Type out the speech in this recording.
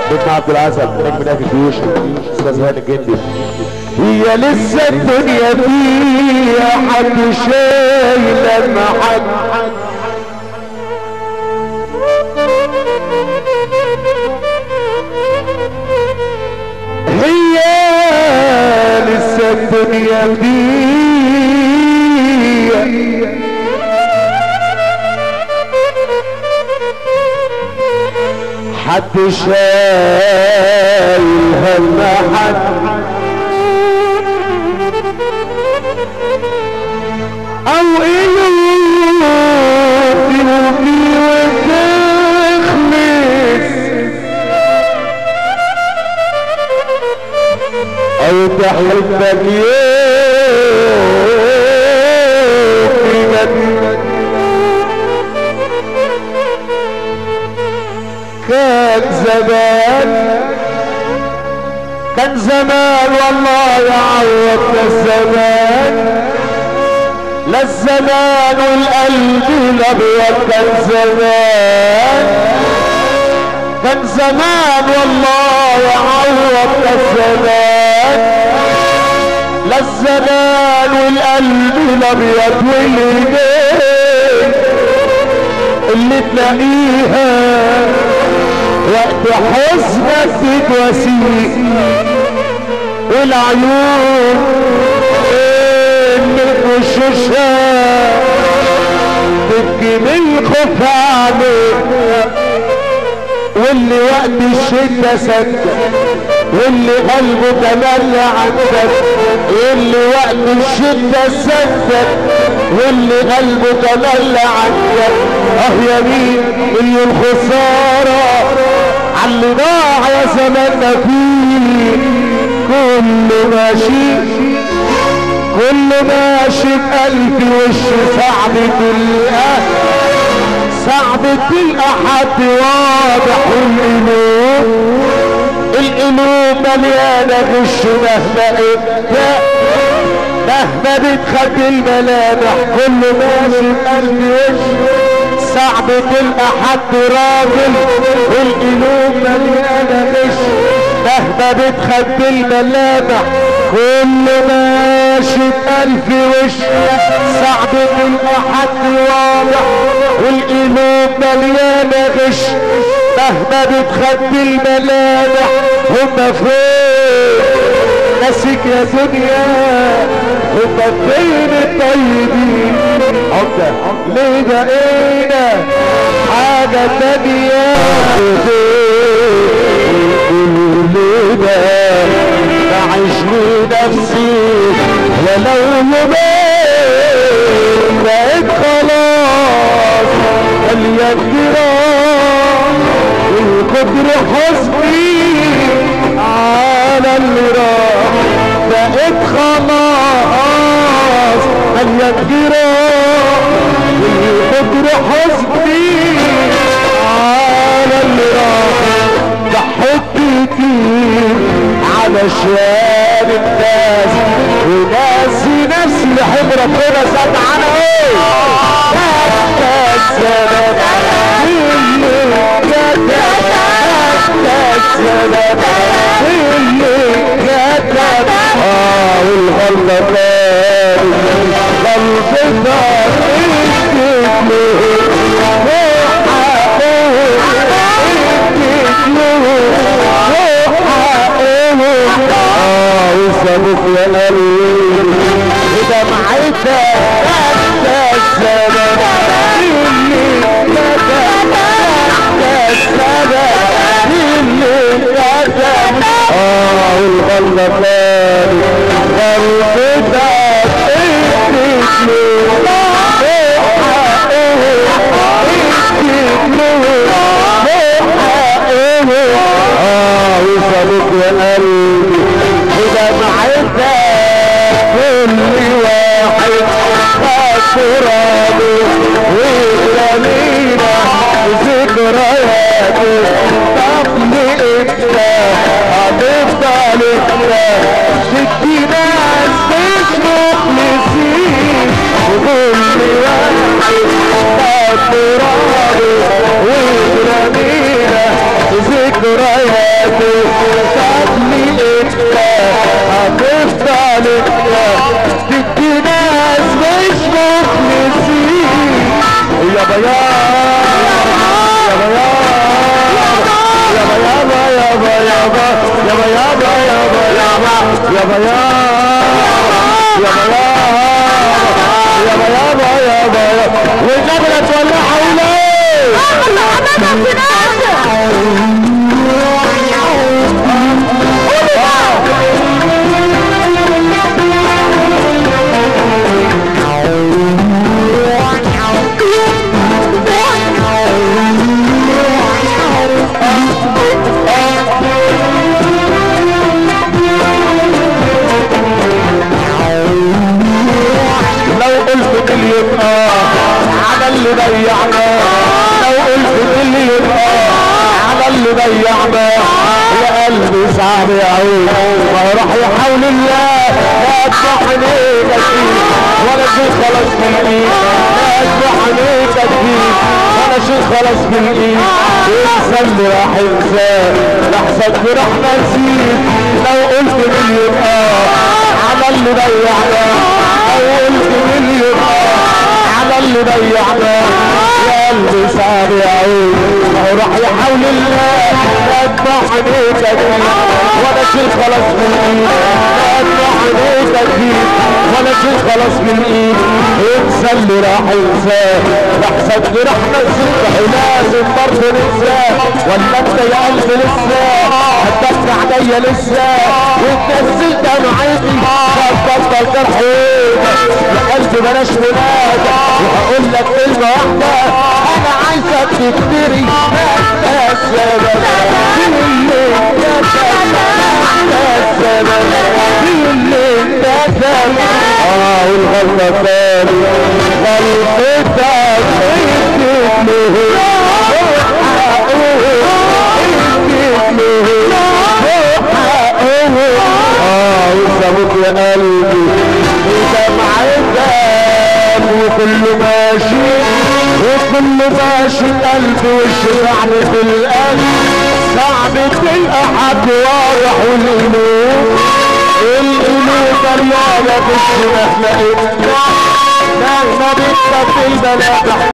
بيتنا عبد العزب نجم نادي الجيوش استاذ هاني الجندي هي لسه الدنيا فيها حد شايل حد هي لسه الدنيا فيها حد شايل هم حد او قلوب تلقي وتخلص او تحبك يوم كان زمان كان زمان والله يعوض الزمان لا الزمان والقلب الابيض كان زمان كان زمان والله يعوض الزمان لا الزمان والقلب الابيض والايدين اللي تلاقيها وقت حزنك تتوسيق والعيون اللي وشوشها تبكي من خوف عليك واللي وقت الشدة سد واللي قلبه تملى عندك واللي وقت الشدة سدك واللي قلبه تملى عندك اه يا مين مليون خسارة عاللي ضاع يا زماننا فيه كل ماشي كل ماشي بقلبي وش صعب تلقى صعب تلقى حد واضح القلوب القلوب مليانة غش مهما ابدا مهما بتخبي الملامح كل ماشي بقلبي وش صعب تلقى حد راجل والقلوب مليانة غش مهما بتخبي الملامح كل ماشي بألف وش صعب تلقى حد واضح والقلوب مليانة غش مهما بتخبي الملامح هما فين ناسك يا دنيا هما فين الطيبين عمدة ليه بقينا حاجة تانية كل ده أعيش لنفسي ولو يومين بقيت خلاص مليان جراح من كتر حزني على اللي راح بقيت خلاص مليان جراح من كتر حزني على اللي راح ضحيت كتير علشان الناس وناسي نفسي لحب ربنا سد عنها ايه حتى السلام اللي كتب حتى السلام اللي كتب اه والغلطة غلطة وسابك يا قلبي بدمعتك حتى السبب اللي كتب حتى السبب اللي كتب اه والغلطان غلطتك اه وسابك يا قلبي بدمعتك كل واحد ترابه ويرمينا ذكرياته طب انت هتفضل انت تدي ناس مش مخلصين وكل واحد ترابه ويرمينا ذكرياته ضيعنا يا قلبي صعب يعود ما راح يحاول الله لا اذبح عليك اكيد ولا شيء خلاص من الايد لا اذبح عليك اكيد ولا شيء خلاص من الايد انسى اللي راح ينساه لحظة راح نسيت لو قلت مليون اه على اللي ضيعنا لو قلت مليون اه على اللي ضيعنا يا قلبي صعب يعود ما هو راح يحاول الله لا اذبح عليك اكيد ولا شيء خلاص من ايد لا اذبح عليك اكيد ولا شيء خلاص من ايد انسى اللي راح ينساه لحظة راح نسيت لازم برضه ننساه ولا انت يا قلبي لسه هتدفع عليا لسه وتنزل دمعتي بطل جرح يا قلبي بلاش ولاد وهقول لك كلمة واحدة انا عايزك تكتري يا سلام اللي يا سلام يا سلام اللي يا سلام اه والغلطة تاني غلطتك اه وسابوك يا قلبي ودمعتك وكل ماشي وكل ماشي قلبي وشبعني في القلب صعب تلقى حد واضح والقلوب القلوب مليانة بالشمال لقيتنا مهما بتبقى في البلد